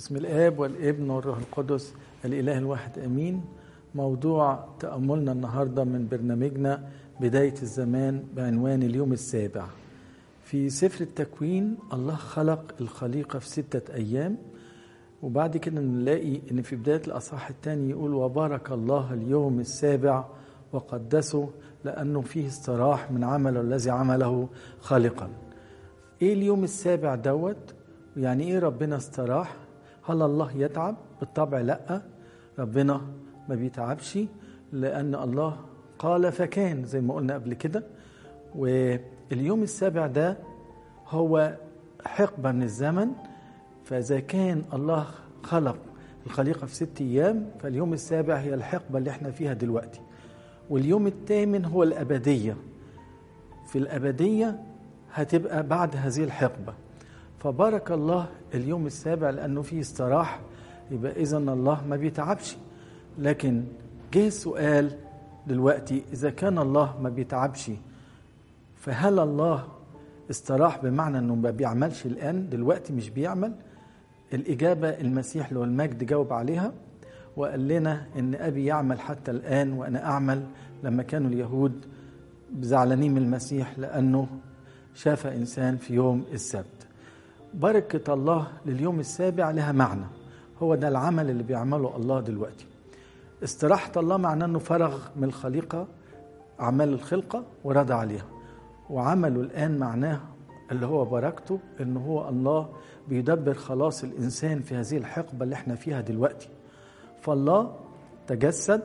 بسم الآب والابن والروح القدس الإله الواحد أمين موضوع تأملنا النهاردة من برنامجنا بداية الزمان بعنوان اليوم السابع في سفر التكوين الله خلق الخليقة في ستة أيام وبعد كده نلاقي ان في بدايه الاصحاح الثاني يقول وبارك الله اليوم السابع وقدسه لانه فيه استراح من عمله الذي عمله خالقا ايه اليوم السابع دوت يعني ايه ربنا استراح هل الله يتعب بالطبع لا ربنا ما بيتعبش لان الله قال فكان زي ما قلنا قبل كده واليوم السابع ده هو حقبه من الزمن فإذا كان الله خلق الخليقة في ست أيام فاليوم السابع هي الحقبة اللي احنا فيها دلوقتي واليوم الثامن هو الأبدية في الأبدية هتبقى بعد هذه الحقبة فبارك الله اليوم السابع لأنه فيه استراح يبقى إذا الله ما بيتعبش لكن جه السؤال دلوقتي إذا كان الله ما بيتعبش فهل الله استراح بمعنى انه ما بيعملش الان دلوقتي مش بيعمل الاجابه المسيح له المجد جاوب عليها وقال لنا ان ابي يعمل حتى الان وانا اعمل لما كانوا اليهود زعلانين من المسيح لانه شاف انسان في يوم السبت بركه الله لليوم السابع لها معنى هو ده العمل اللي بيعمله الله دلوقتي استراحه الله معناه انه فرغ من الخليقه اعمال الخلقه ورضى عليها وعمله الآن معناه اللي هو بركته إن هو الله بيدبر خلاص الإنسان في هذه الحقبة اللي احنا فيها دلوقتي فالله تجسد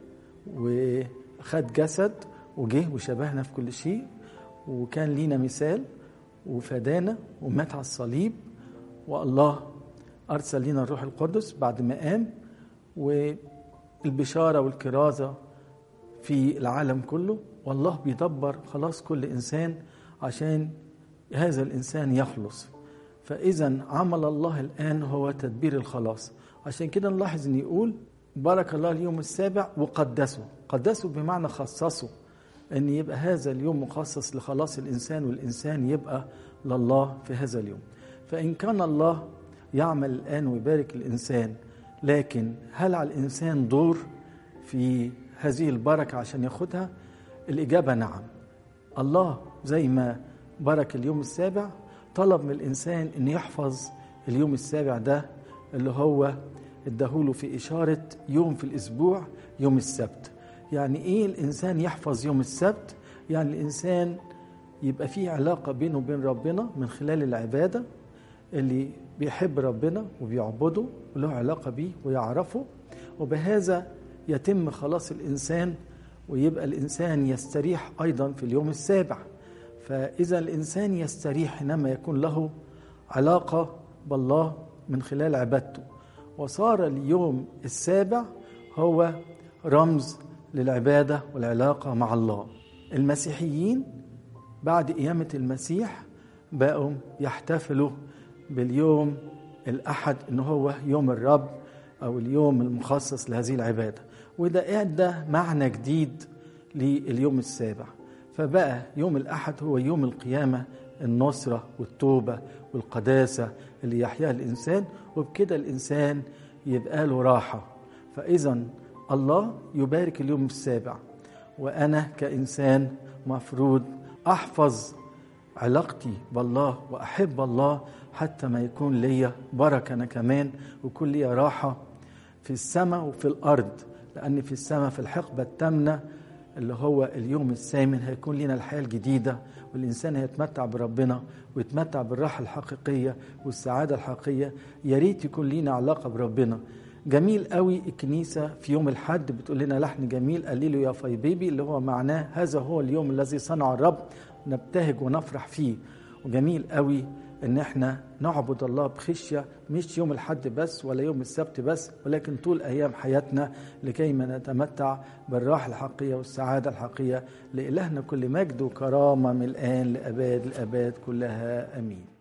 وخد جسد وجه وشبهنا في كل شيء وكان لينا مثال وفدانا ومات على الصليب والله أرسل لنا الروح القدس بعد ما قام والبشارة والكرازة في العالم كله والله بيدبر خلاص كل انسان عشان هذا الانسان يخلص فاذا عمل الله الان هو تدبير الخلاص عشان كده نلاحظ ان يقول بارك الله اليوم السابع وقدسه قدسه بمعنى خصصه ان يبقى هذا اليوم مخصص لخلاص الانسان والانسان يبقى لله في هذا اليوم فان كان الله يعمل الان ويبارك الانسان لكن هل على الانسان دور في هذه البركه عشان ياخدها الإجابة نعم الله زي ما بارك اليوم السابع طلب من الإنسان أن يحفظ اليوم السابع ده اللي هو اداهوله في إشارة يوم في الأسبوع يوم السبت يعني إيه الإنسان يحفظ يوم السبت يعني الإنسان يبقى فيه علاقة بينه وبين ربنا من خلال العبادة اللي بيحب ربنا وبيعبده وله علاقة بيه ويعرفه وبهذا يتم خلاص الإنسان ويبقى الإنسان يستريح أيضا في اليوم السابع فإذا الإنسان يستريح حينما يكون له علاقة بالله من خلال عبادته وصار اليوم السابع هو رمز للعبادة والعلاقة مع الله المسيحيين بعد قيامة المسيح بقوا يحتفلوا باليوم الأحد إن هو يوم الرب أو اليوم المخصص لهذه العبادة وده ادى معنى جديد لليوم السابع فبقى يوم الاحد هو يوم القيامه النصره والتوبه والقداسه اللي يحياها الانسان وبكده الانسان يبقى له راحه فاذا الله يبارك اليوم السابع وانا كانسان مفروض احفظ علاقتي بالله واحب الله حتى ما يكون ليا بركه انا كمان ويكون ليا راحه في السماء وفي الارض لأن في السماء في الحقبة الثامنة اللي هو اليوم الثامن هيكون لنا الحياة الجديدة والإنسان هيتمتع بربنا ويتمتع بالراحة الحقيقية والسعادة الحقيقية يا ريت يكون لنا علاقة بربنا جميل قوي الكنيسة في يوم الحد بتقول لنا لحن جميل قليله يا فاي بيبي اللي هو معناه هذا هو اليوم الذي صنع الرب نبتهج ونفرح فيه وجميل قوي ان احنا نعبد الله بخشيه مش يوم الحد بس ولا يوم السبت بس ولكن طول ايام حياتنا لكي ما نتمتع بالراحه الحقيقيه والسعاده الحقيقيه لالهنا كل مجد وكرامه من الان لاباد الاباد كلها امين